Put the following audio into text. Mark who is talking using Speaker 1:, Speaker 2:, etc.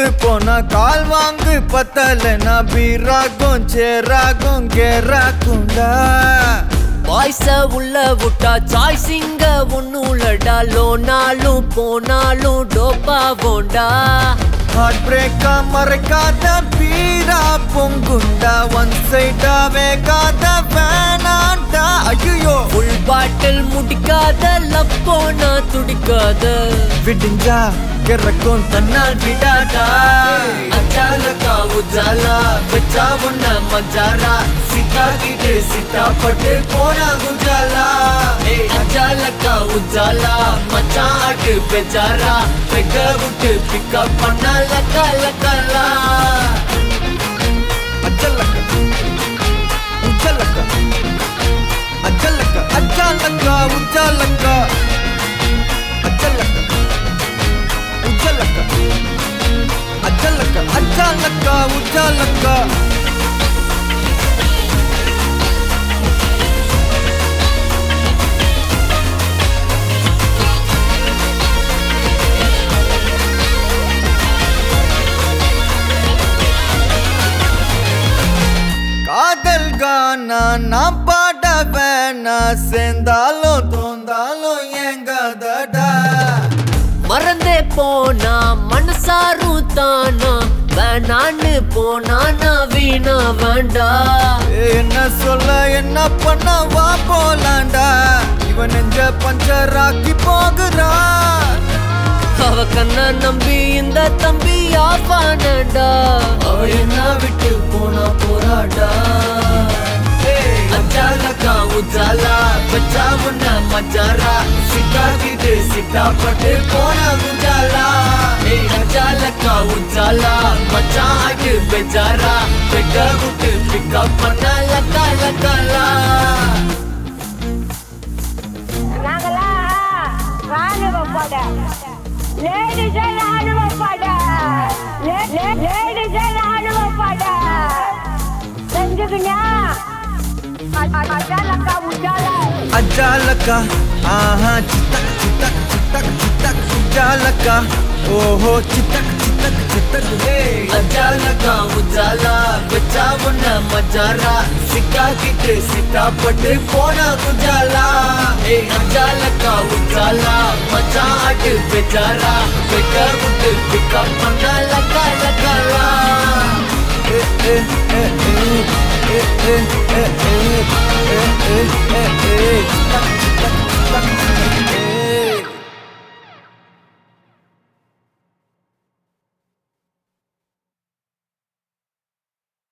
Speaker 1: தோத்து போனா கால் வாங்கு பத்தலனா பீராகும் சேராகும் கேராக்குண்டா
Speaker 2: பாய்ஸ உள்ள விட்டா சாய்ஸிங்க ஒன்னுலடா லோனாலும் போனாலும் டோப்பா போண்டா
Speaker 1: ஹார்ட் பிரேக்கா மறைக்காத பீரா பொங்குண்டா ஒன் சைடா வேகாத வேணாண்டா ஐயோ
Speaker 2: ஃபுல் பாட்டில் முடிக்காத லவ் போனா துடிக்காத
Speaker 1: விடிஞ்சா கிறக்கும் தன்னால் விடாதா
Speaker 2: அச்சாலக்கா உஜாலா வச்சா உன்ன மஜாரா சித்தா கிட்டு சித்தா பட்டு போனா குஜாலா ஏய் அச்சாலக்கா உஜாலா மச்சான் ஆட்டு பெஜாரா பெக்க விட்டு பிக்கப் பண்ண லக்கா லக்கலா
Speaker 1: அச்சல்லக்க உச்சல்லக்க அச்சல்லக்க அச்சாலக்க உச்சாலக்க அச்சல்லக்க உச்சல்லக்க அச்சல்லக்க அச்சாலக்க உச்சாலக்க காதல் கானா நான் பாட வேணா சேர்ந்தாலும் தோந்தாலும் எங்காதடா
Speaker 2: மறந்தே போனா மனசாரும் தானா வேணான்னு போனா நான் வீணா வேண்டா
Speaker 1: என்ன சொல்ல என்ன பண்ண வா போலாண்டா இவன் நெஞ்ச பஞ்சராக்கி போகுறான்
Speaker 2: அவ கண்ண நம்பி இந்த தம்பி ஆப்பானடா அவ என்ன விட்டு போனா போராடா அச்சாலக்கா உஜாலா பச்சா முன்ன மச்சாரா சிக்கா கிட்டு சித்தா பட்டு போனா குஜாலா ஏய் அச்சாலக்கா உஜாலா மச்சா ஆட்டு பெஜாரா பெக்க விட்டு பிக்கப் பண்ண லக்கா லக்கலா
Speaker 3: நாங்களா ராணுவ பட லேடிஸ் ராணுவ பட லேடிஸ் ராணுவ பட செஞ்சுக்கினா அஜாலக்கா உஜாலா
Speaker 1: அஜாலக்கா ஆஹா சித்தக் சித்தக் சித்தக் சித்தக் உஜாலக்கா ஓஹோ சித்தக் சித்தக் சித்தக் ஹே
Speaker 2: அஜாலக்கா உஜாலா வச்சா உன்ன மஜாரா சிக்கா கிட்டு சித்தா பட்டு போனா குஜாலா ஏ அஜாலக்கா உஜாலா மச்சா ஆட்டு பெஜாரா பெக்க விட்டு பிக்கப் பண்ண லக்கா லக்கலா
Speaker 1: ஏ ஏ